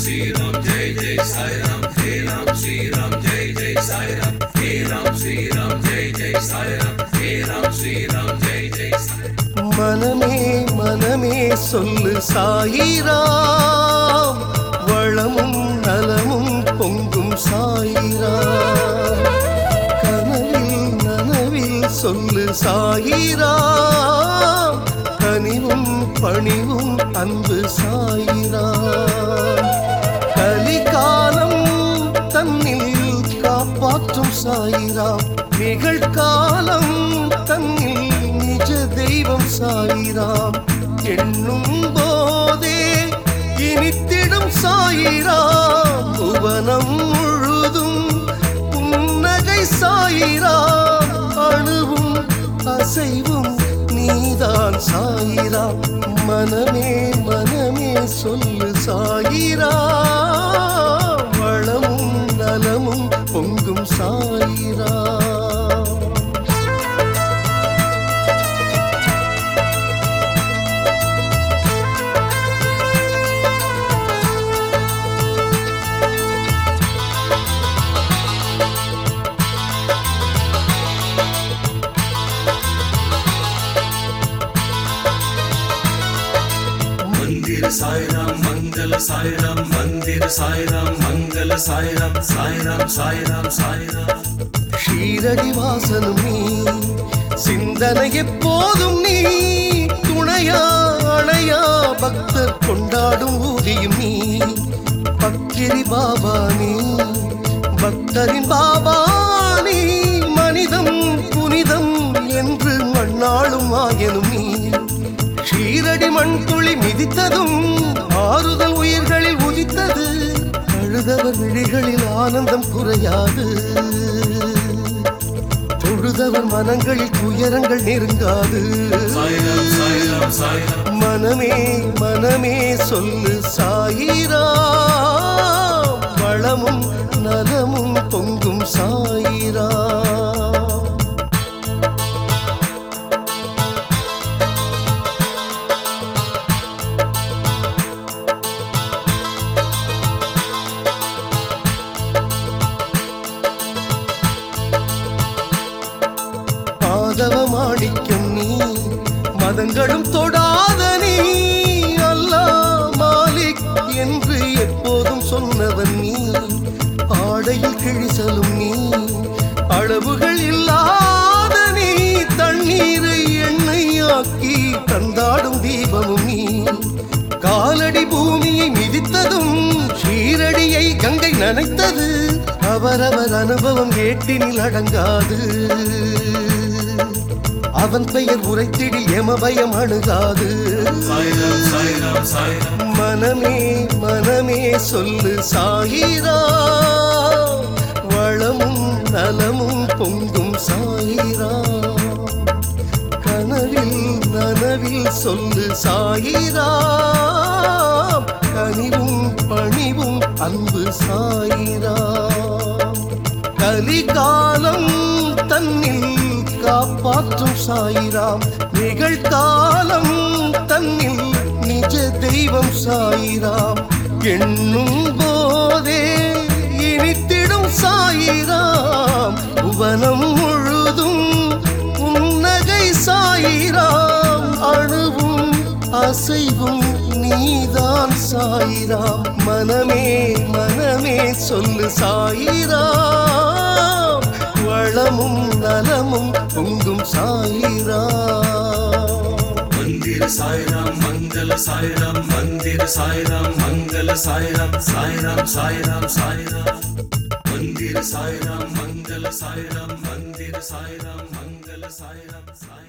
ஸ்ரீராம் ஜெய் ஜெய் சாய்ராம் ஹே ராம் ஸ்ரீராம் ஜெய் ஜெய் சாய்ராம் ஹே ராம் ஸ்ரீராம் ஜெய் ஜெய் சாய்ராம் ஹே ராம் ஸ்ரீராம் ஜெய் ஜெய் சாய்ராம் மனமே மனமே சொல்லு சாயிராம் வளமும் நலமும் பொங்கும் சாயிராம் கனவில் நனவில் சொல்லு சாயிராம் கனிவும் பணிவும் அன்பு சாயிராம் கலிகாலம் தன்னில் காப்பாற்றும் சாயிராம் நிகழ்காலம் தன்னில் நிஜ தெய்வம் சாயிராம் எண்ணும் போதே இனித்திடும் சாயிராம் புவனம் முழுதும் புன்னகை சாயிராம் அணுவும் அசைவும் நீதான் சாயிராம் மனமே மனமே சொல்லு சாயிராம் வளமும் நலமும் பொங்கும் சாயிராம் மந்திர சாய்ராம் மங்கள சாய்ராம் மந்திர சாய்ராம் மங்கள சாய்ராம் சாய்ராம் சாய்ராம் சாய்ராம் ஷீரடி வாசனும் நீ சிந்தனை எப்போதும் நீ துணையா அணையா பக்தர் கொண்டாடும் ஊதியும் நீ பக்கிரி பாபா நீ பக்தரின் பாபா நீ மனிதம் புனிதம் என்று மண்ணாளும் ஆயனும் நீ ஷீரடி மண் துளி மிதித்ததும் ஆறுதல் உயிர்களில் உதித்தது அழுதவர் விழிகளில் ஆனந்தம் குறையாது தொழுதவர் மனங்களில் துயரங்கள் நெருங்காது சாய்ராம் சாய்ராம் சாய்ராம் மனமே மனமே சொல்லு சாயிரா வளமும் நலமும் பொங்கும் சாயிரா மாதவ மாணிக்கம் நீ மதங்களும் தொடாத நீ அல்லா மாலிக் என்று எப்போதும் சொன்னவன் நீ ஆடையில் கிழிசலும் நீ அளவுகள் இல்லாத நீ தண்ணீரை எண்ணெயாக்கி தந்தாடும் தீபமும் நீ காலடி பூமியை மிதித்ததும் ஷீரடியை கங்கை நனைத்தது அவரவர் அனுபவம் ஏட்டினில் அடங்காது அவன் பெயர் உரைத்திடில் எமபயம் அணுகாது சாய்ராம் சாய்ராம் சாய்ராம் மனமே மனமே சொல்லு சாயிரா வளமும் நலமும் பொங்கும் சாயிரா கனவில் நனவில் சொல்லு சாயிரா கனிவும் பணிவும் அன்பு சாயிரா கலிகாலம் தன்னில் காப்பாற்றும் சாயிராம் நிகழ்காலம் தன்னில் நிஜ தெய்வம் சாயிராம் எண்ணும் போதே இனித்திடும் சாயிராம் புவனம் முழுதும் புன்னகை சாயிராம் அணுவும் அசைவும் நீதான் சாயிராம் மனமே மனமே சொல்லு சாயிராம் வளமும் நலமும் பொங்கும் சாயிராம் மந்திர சாய்ராம் மங்கள சாய்ராம் மந்திர சாய்ராம் மங்கள சாய்ராம் சாய்ராம் சாய்ராம் சாய்ராம் மந்திர சாய்ராம் மங்கள சாய்ராம் மந்திர சாய்ராம் மங்கள சாய்ராம் சாய்ராம்